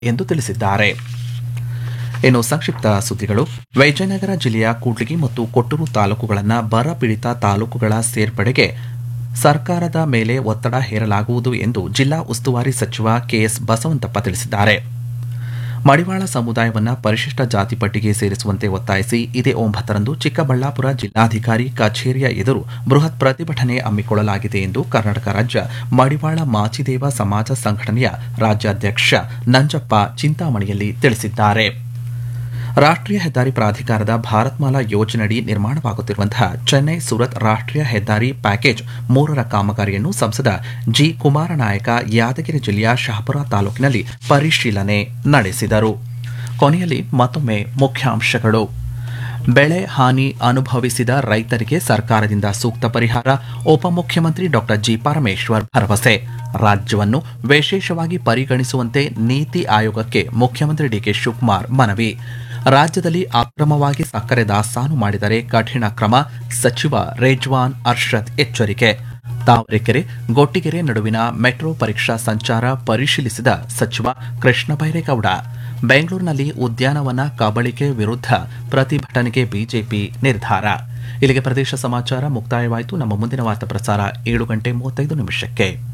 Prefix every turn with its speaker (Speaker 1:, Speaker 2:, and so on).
Speaker 1: ಎಂದು ತಿಳಿಸಿದ್ದಾರೆ ಇನ್ನು ಸಂಕ್ಷಿಪ್ತ ಸುದ್ದಿಗಳು ವಿಜಯನಗರ ಜಿಲ್ಲೆಯ ಕೂಡ್ಲಿಗಿ ಮತ್ತು ಕೊಟ್ಟೂರು ತಾಲೂಕುಗಳನ್ನು ಬರ ಪೀಡಿತ ತಾಲೂಕುಗಳ ಸೇರ್ಪಡೆಗೆ ಸರ್ಕಾರದ ಮೇಲೆ ಒತ್ತಡ ಹೇರಲಾಗುವುದು ಎಂದು ಜಿಲ್ಲಾ ಉಸ್ತುವಾರಿ ಸಚಿವ ಕೆಎಸ್ ಬಸವಂತಪ್ಪ ತಿಳಿಸಿದ್ದಾರೆ ಮಡಿವಾಳ ಸಮುದಾಯವನ್ನ ಪರಿಶಿಷ್ಟ ಜಾತಿ ಪಟ್ಟಿಗೆ ಸೇರಿಸುವಂತೆ ಒತ್ತಾಯಿಸಿ ಇದೇ ಒಂಬತ್ತರಂದು ಚಿಕ್ಕಬಳ್ಳಾಪುರ ಜಿಲ್ಲಾಧಿಕಾರಿ ಕಚೇರಿಯ ಎದುರು ಬೃಹತ್ ಪ್ರತಿಭಟನೆ ಹಮ್ಮಿಕೊಳ್ಳಲಾಗಿದೆ ಎಂದು ಕರ್ನಾಟಕ ರಾಜ್ಯ ಮಡಿವಾಳ ಮಾಚಿದೇವ ಸಮಾಜ ಸಂಘಟನೆಯ ರಾಜ್ಯಾಧ್ಯಕ್ಷ ನಂಜಪ್ಪ ಚಿಂತಾಮಣಿಯಲ್ಲಿ ತಿಳಿಸಿದ್ದಾರೆ ರಾಷ್ಟ್ರೀಯ ಹೆದ್ದಾರಿ ಪ್ರಾಧಿಕಾರದ ಭಾರತ್ಮಾಲಾ ಯೋಜನೆಯಡಿ ನಿರ್ಮಾಣವಾಗುತ್ತಿರುವಂತಹ ಚೆನ್ನೈ ಸುರತ್ ರಾಷ್ಟ್ರೀಯ ಹೆದ್ದಾರಿ ಪ್ಯಾಕೇಜ್ ಮೂರರ ಕಾಮಗಾರಿಯನ್ನು ಸಂಸದ ಜಿ ಕುಮಾರನಾಯಕ ಯಾದಗಿರಿ ಜಿಲ್ಲೆಯ ಶಹಪುರ ತಾಲೂಕಿನಲ್ಲಿ ಪರಿಶೀಲನೆ ನಡೆಸಿದರು ಕೊನೆಯಲ್ಲಿ ಮತ್ತೊಮ್ಮೆ ಮುಖ್ಯಾಂಶಗಳು ಬೆಳೆ ಹಾನಿ ಅನುಭವಿಸಿದ ರೈತರಿಗೆ ಸರ್ಕಾರದಿಂದ ಸೂಕ್ತ ಪರಿಹಾರ ಉಪಮುಖ್ಯಮಂತ್ರಿ ಡಾ ಜಿ ಪರಮೇಶ್ವರ್ ಭರವಸೆ ರಾಜ್ಯವನ್ನು ವಿಶೇಷವಾಗಿ ಪರಿಗಣಿಸುವಂತೆ ನೀತಿ ಆಯೋಗಕ್ಕೆ ಮುಖ್ಯಮಂತ್ರಿ ಡಿಕೆ ಶಿವಕುಮಾರ್ ಮನವಿ ರಾಜ್ಯದಲ್ಲಿ ಅಕ್ರಮವಾಗಿ ಸಕ್ಕರೆ ದಾಸ್ತಾನು ಮಾಡಿದರೆ ಕಠಿಣ ಕ್ರಮ ಸಚಿವ ರೇಜ್ವಾನ್ ಅರ್ಷದ್ ಎಚ್ಚರಿಕೆ ತಾವರೆಕೆರೆ ಗೊಟ್ಟಿಗೆರೆ ನಡುವಿನ ಮೆಟ್ರೋ ಪರೀಕ್ಷಾ ಸಂಚಾರ ಪರಿಶೀಲಿಸಿದ ಸಚಿವ ಕೃಷ್ಣ ಬೈರೇಗೌಡ ಬೆಂಗಳೂರಿನಲ್ಲಿ ಉದ್ಯಾನವನ ಕಬಳಿಕೆ ವಿರುದ್ಧ ಪ್ರತಿಭಟನೆಗೆ ಬಿಜೆಪಿ ನಿರ್ಧಾರ ಇಲ್ಲಿಗೆ ಪ್ರದೇಶ ಸಮಾಚಾರ ಮುಕ್ತಾಯವಾಯಿತು ನಮ್ಮ ಮುಂದಿನ ವಾರ್ತಾ ಪ್ರಸಾರ ಏಳು ಗಂಟೆ ಮೂವತ್ತೈದು ನಿಮಿಷಕ್ಕೆ